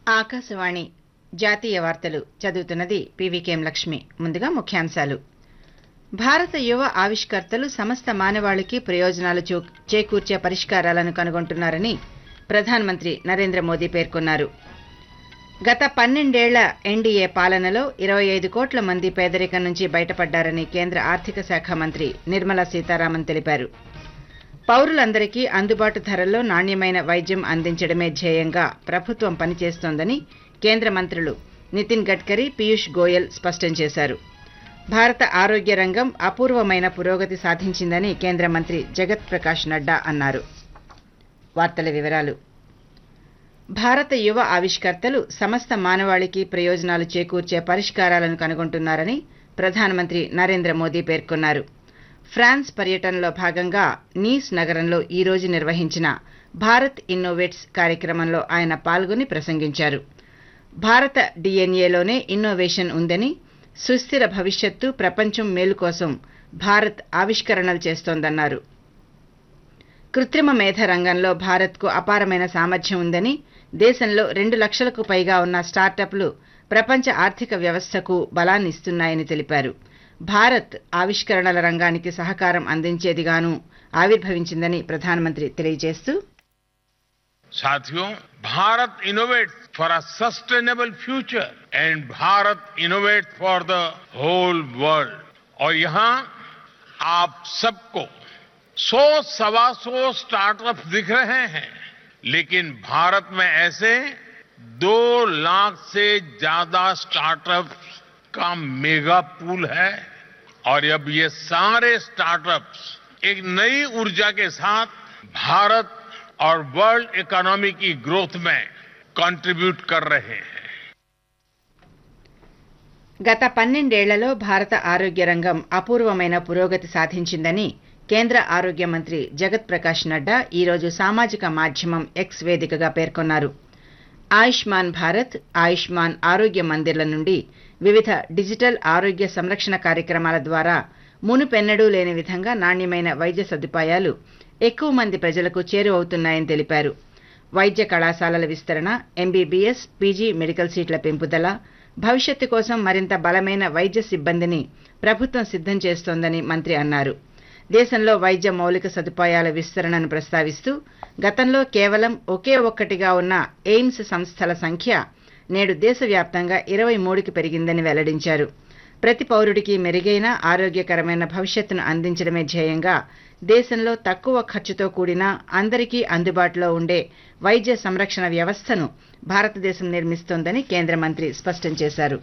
ఆకాశవాణి జాతీయ వార్తలు చదువుతున్నది పీవీకేం లక్ష్మి ముందుగా ముఖ్యాంశాలు భారత యువ ఆవిష్కర్తలు సమస్త మానవాళికి ప్రయోజనాలు చూ- చేకూర్చే పరిష్కారాలను కనుగొంటున్నారని ప్రధానమంత్రి నరేంద్ర మోదీ పేర్కొన్నారు గత పన్నెండేళ్ల ఎన్డీఏ పాలనలో ఇరవై ఐదు కోట్ల మంది పేదరికం నుంచి బయటపడ్డారని కేంద్ర ఆర్థిక శాఖ మంత్రి నిర్మలా సీతారామన్ తెలిపారు పౌరులందరికీ అందుబాటు ధరల్లో నాణ్యమైన వైద్యం అందించడమే ధ్యేయంగా ప్రభుత్వం పనిచేస్తోందని కేంద్ర మంత్రులు నితిన్ గడ్కరీ పీయూష్ గోయల్ స్పష్టం చేశారు భారత ఆరోగ్య రంగం అపూర్వమైన పురోగతి సాధించిందని కేంద్ర మంత్రి జగత్ ప్రకాష్ నడ్డా అన్నారు వార్తల వివరాలు భారత యువ ఆవిష్కర్తలు సమస్త మానవాళికి ప్రయోజనాలు చేకూర్చే పరిష్కారాలను కనుగొంటున్నారని ప్రధానమంత్రి నరేంద్ర మోదీ పేర్కొన్నారు ఫ్రాన్స్ పర్యటనలో భాగంగా నీస్ నగరంలో ఈ రోజు నిర్వహించిన భారత్ ఇన్నోవేట్స్ కార్యక్రమంలో ఆయన పాల్గొని ప్రసంగించారు భారత డిఎన్ఏలోనే ఇన్నోవేషన్ ఉందని సుస్థిర భవిష్యత్తు ప్రపంచం మేలు కోసం భారత్ ఆవిష్కరణలు చేస్తోందన్నారు కృత్రిమ మేధ రంగంలో భారత్కు అపారమైన సామర్థ్యం ఉందని దేశంలో రెండు లక్షలకు పైగా ఉన్న స్టార్టప్లు ప్రపంచ ఆర్థిక వ్యవస్థకు బలాన్ని ఇస్తున్నాయని తెలిపారు భారత్ ఆవిష్కరణల రంగానికి సహకారం అందించేదిగాను ఆవిర్భవించిందని ప్రధానమంత్రి తెలియజేస్తూ साथियों Bharat innovates for a sustainable future and Bharat innovate for the whole world और यहां आप सबको सौ सवा सौ स्टार्टअप दिख रहे हैं लेकिन भारत में ऐसे दो लाख से ज्यादा स्टार्टअप का मेगा पूल है और अब ये सारे स्टार्टअप्स एक नई ऊर्जा के साथ भारत और वर्ल्ड इकोनॉमी की ग्रोथ में कंट्रीब्यूट कर रहे हैं గత పన్నెండేళ్లలో భారత ఆరోగ్య రంగం అపూర్వమైన పురోగతి సాధించిందని కేంద్ర ఆరోగ్య మంత్రి జగత్ ప్రకాష్ నడ్డా ఈరోజు సామాజిక మాధ్యమం ఎక్స్ వేదికగా పేర్కొన్నారు ఆయుష్మాన్ భారత్ ఆయుష్మాన్ ఆరోగ్య మందిర్ల నుండి వివిధ డిజిటల్ ఆరోగ్య సంరక్షణ కార్యక్రమాల ద్వారా మునుపెన్నడూ లేని విధంగా నాణ్యమైన వైద్య సదుపాయాలు ఎక్కువ మంది ప్రజలకు చేరువవుతున్నాయని తెలిపారు వైద్య కళాశాలల విస్తరణ ఎంబీబీఎస్ పీజీ మెడికల్ సీట్ల పెంపుదల భవిష్యత్తు కోసం మరింత బలమైన వైద్య సిబ్బందిని ప్రభుత్వం సిద్ధం చేస్తోందని మంత్రి అన్నారు దేశంలో వైద్య మౌలిక సదుపాయాల విస్తరణను ప్రస్తావిస్తూ గతంలో కేవలం ఒకే ఒక్కటిగా ఉన్న ఎయిమ్స్ సంస్థల సంఖ్య నేడు దేశవ్యాప్తంగా ఇరవై మూడుకి పెరిగిందని వెల్లడించారు ప్రతి పౌరుడికి మెరుగైన ఆరోగ్యకరమైన భవిష్యత్తును అందించడమే ధ్యేయంగా దేశంలో తక్కువ ఖర్చుతో కూడిన అందరికీ అందుబాటులో ఉండే వైద్య సంరక్షణ వ్యవస్థను భారతదేశం నిర్మిస్తోందని కేంద్ర మంత్రి స్పష్టం చేశారు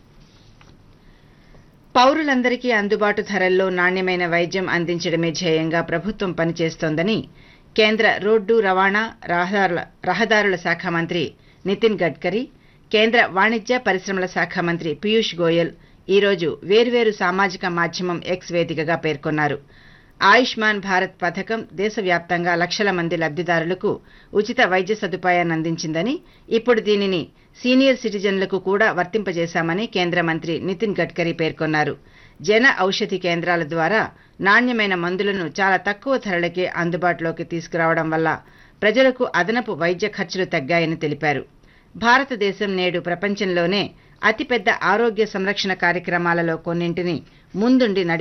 పౌరులందరికీ అందుబాటు ధరల్లో నాణ్యమైన వైద్యం అందించడమే ధ్యేయంగా ప్రభుత్వం పనిచేస్తోందని కేంద్ర రోడ్డు రవాణా రహదారుల రహదారుల శాఖ మంత్రి నితిన్ గడ్కరీ కేంద్ర వాణిజ్య పరిశ్రమల శాఖ మంత్రి పీయూష్ గోయల్ ఈరోజు వేర్వేరు సామాజిక మాధ్యమం ఎక్స్ వేదికగా పేర్కొన్నారు ఆయుష్మాన్ భారత్ పథకం దేశవ్యాప్తంగా లక్షల మంది లబ్దిదారులకు ఉచిత వైద్య సదుపాయాన్ని అందించిందని ఇప్పుడు దీనిని సీనియర్ సిటిజన్లకు కూడా వర్తింపజేశామని కేంద్ర మంత్రి నితిన్ గడ్కరీ పేర్కొన్నారు జన ఔషధి కేంద్రాల ద్వారా నాణ్యమైన మందులను చాలా తక్కువ ధరలకే అందుబాటులోకి తీసుకురావడం వల్ల ప్రజలకు అదనపు వైద్య ఖర్చులు తగ్గాయని తెలిపారు భారతదేశం నేడు ప్రపంచంలోనే అతిపెద్ద ఆరోగ్య సంరక్షణ కార్యక్రమాలలో కొన్నింటిని ముందుండి నడిపి